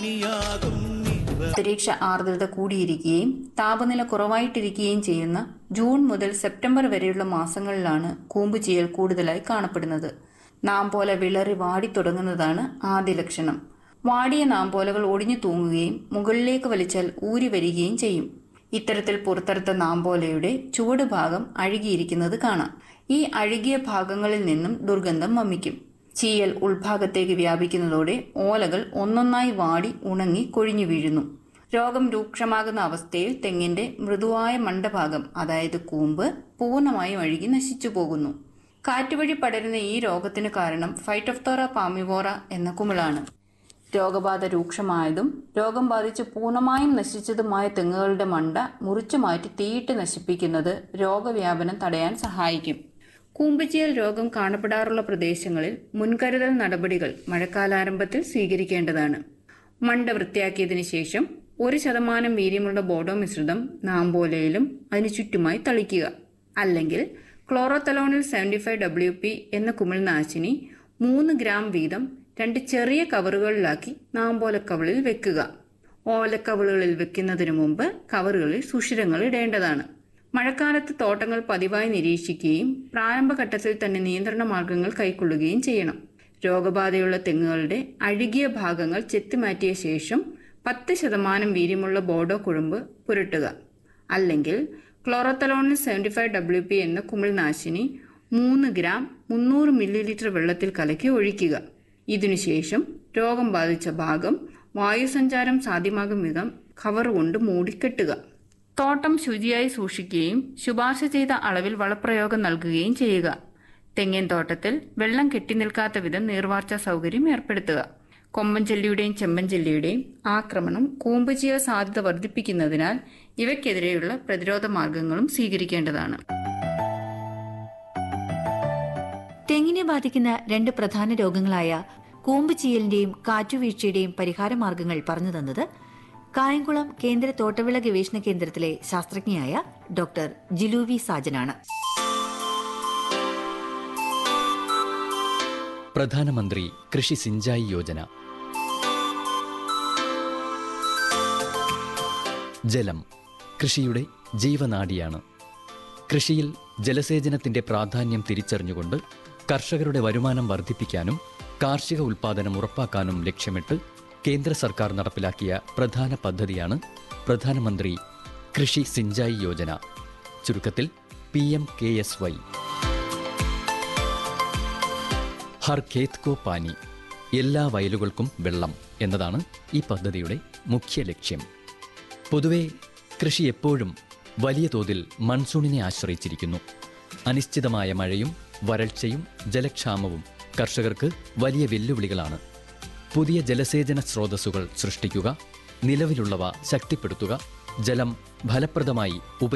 അന്തരീക്ഷ ആർദ്രത കൂടിയിരിക്കുകയും താപനില കുറവായിട്ടിരിക്കുകയും ചെയ്യുന്ന ജൂൺ മുതൽ സെപ്റ്റംബർ വരെയുള്ള മാസങ്ങളിലാണ് കൂമ്പുചീയൽ കൂടുതലായി കാണപ്പെടുന്നത് നാംപോല വിളറി വാടിത്തുടങ്ങുന്നതാണ് ആദ്യ ലക്ഷണം വാടിയ നാംപോലകൾ ഒടിഞ്ഞു തൂങ്ങുകയും മുകളിലേക്ക് വലിച്ചാൽ ഊരി വരികയും ചെയ്യും ഇത്തരത്തിൽ പുറത്തെടുത്ത നാംപോലയുടെ ചുവട് ഭാഗം അഴുകിയിരിക്കുന്നത് കാണാം ഈ അഴുകിയ ഭാഗങ്ങളിൽ നിന്നും ദുർഗന്ധം വമിക്കും ചീയൽ ഉൾഭാഗത്തേക്ക് വ്യാപിക്കുന്നതോടെ ഓലകൾ ഒന്നൊന്നായി വാടി ഉണങ്ങി കൊഴിഞ്ഞു വീഴുന്നു രോഗം രൂക്ഷമാകുന്ന അവസ്ഥയിൽ തെങ്ങിന്റെ മൃദുവായ മണ്ടഭാഗം അതായത് കൂമ്പ് പൂർണ്ണമായും അഴുകി നശിച്ചു പോകുന്നു കാറ്റുവഴി പടരുന്ന ഈ രോഗത്തിന് കാരണം ഫൈറ്റോഫ്തോറ പാമിവോറ എന്ന കുമിളാണ് രോഗബാധ രൂക്ഷമായതും രോഗം ബാധിച്ച് പൂർണ്ണമായും നശിച്ചതുമായ തെങ്ങുകളുടെ മണ്ട മുറിച്ചു മാറ്റി തീയിട്ട് നശിപ്പിക്കുന്നത് രോഗവ്യാപനം തടയാൻ സഹായിക്കും കൂമ്പുചീയൽ രോഗം കാണപ്പെടാറുള്ള പ്രദേശങ്ങളിൽ മുൻകരുതൽ നടപടികൾ മഴക്കാലാരംഭത്തിൽ സ്വീകരിക്കേണ്ടതാണ് മണ്ട വൃത്തിയാക്കിയതിനു ശേഷം ഒരു ശതമാനം വീര്യമുള്ള ബോഡോ മിശ്രിതം നാമ്പോലയിലും അതിനു ചുറ്റുമായി തളിക്കുക അല്ലെങ്കിൽ ക്ലോറോത്തലോണിൽ സെവൻറ്റി ഫൈവ് ഡബ്ല്യു പി എന്ന കുമിൾനാശിനി മൂന്ന് ഗ്രാം വീതം രണ്ട് ചെറിയ കവറുകളിലാക്കി നാമ്പോലക്കവളിൽ വെക്കുക ഓലക്കവളുകളിൽ വെക്കുന്നതിനു മുമ്പ് കവറുകളിൽ സുഷിരങ്ങൾ ഇടേണ്ടതാണ് മഴക്കാലത്ത് തോട്ടങ്ങൾ പതിവായി നിരീക്ഷിക്കുകയും പ്രാരംഭഘട്ടത്തിൽ തന്നെ നിയന്ത്രണ മാർഗങ്ങൾ കൈക്കൊള്ളുകയും ചെയ്യണം രോഗബാധയുള്ള തെങ്ങുകളുടെ അഴുകിയ ഭാഗങ്ങൾ ചെത്തിമാറ്റിയ ശേഷം പത്ത് ശതമാനം വീര്യമുള്ള ബോഡോ കുഴമ്പ് പുരട്ടുക അല്ലെങ്കിൽ ക്ലോറോത്തലോണിൽ സെവൻറ്റി ഫൈവ് ഡബ്ല്യു പി എന്ന കുമിൾനാശിനി മൂന്ന് ഗ്രാം മുന്നൂറ് മില്ലി ലിറ്റർ വെള്ളത്തിൽ കലക്കി ഒഴിക്കുക ഇതിനുശേഷം രോഗം ബാധിച്ച ഭാഗം വായുസഞ്ചാരം സാധ്യമാകും വിധം കവർ കൊണ്ട് മൂടിക്കെട്ടുക തോട്ടം ശുചിയായി സൂക്ഷിക്കുകയും ശുപാർശ ചെയ്ത അളവിൽ വളപ്രയോഗം നൽകുകയും ചെയ്യുക തെങ്ങിൻ തോട്ടത്തിൽ വെള്ളം കെട്ടിനിൽക്കാത്ത വിധം നീർവാർച്ച സൗകര്യം ഏർപ്പെടുത്തുക കൊമ്പൻ ചെല്ലിയുടെയും ചെമ്പൻ ചെല്ലിയുടെയും ആക്രമണം കൂമ്പുചീയ സാധ്യത വർദ്ധിപ്പിക്കുന്നതിനാൽ ഇവയ്ക്കെതിരെയുള്ള പ്രതിരോധ മാർഗങ്ങളും സ്വീകരിക്കേണ്ടതാണ് തെങ്ങിനെ ബാധിക്കുന്ന രണ്ട് പ്രധാന രോഗങ്ങളായ കൂമ്പുചീയലിന്റെയും കാറ്റുവീഴ്ചയുടെയും പരിഹാര മാർഗങ്ങൾ പറഞ്ഞു തന്നത് കായംകുളം കേന്ദ്ര തോട്ടവിള ഗവേഷണ കേന്ദ്രത്തിലെ ശാസ്ത്രജ്ഞയായ ഡോക്ടർ ജിലൂവി സാജനാണ് പ്രധാനമന്ത്രി കൃഷി സിഞ്ചായി യോജന ജലം കൃഷിയുടെ ജീവനാഡിയാണ് കൃഷിയിൽ ജലസേചനത്തിന്റെ പ്രാധാന്യം തിരിച്ചറിഞ്ഞുകൊണ്ട് കർഷകരുടെ വരുമാനം വർദ്ധിപ്പിക്കാനും കാർഷിക ഉൽപ്പാദനം ഉറപ്പാക്കാനും ലക്ഷ്യമിട്ട് കേന്ദ്ര സർക്കാർ നടപ്പിലാക്കിയ പ്രധാന പദ്ധതിയാണ് പ്രധാനമന്ത്രി കൃഷി സിഞ്ചായി യോജന ചുരുക്കത്തിൽ P M K S Y ഹർ ഖേത് കോ പാനി എല്ലാ വയലുകൾക്കും വെള്ളം എന്നതാണ് ഈ പദ്ധതിയുടെ മുഖ്യ ലക്ഷ്യം പൊതുവെ കൃഷി എപ്പോഴും വലിയ തോതിൽ മൺസൂണിനെ ആശ്രയിച്ചിരിക്കുന്നു അനിശ്ചിതമായ മഴയും വരൾച്ചയും ജലക്ഷാമവും കർഷകർക്ക് വലിയ വെല്ലുവിളികളാണ് പുതിയ ജലസേചന സ്രോതസ്സുകൾ സൃഷ്ടിക്കുക നിലവിലുള്ളവ ശക്തിപ്പെടുത്തുക ജലം ഫലപ്രദമായി ഉപ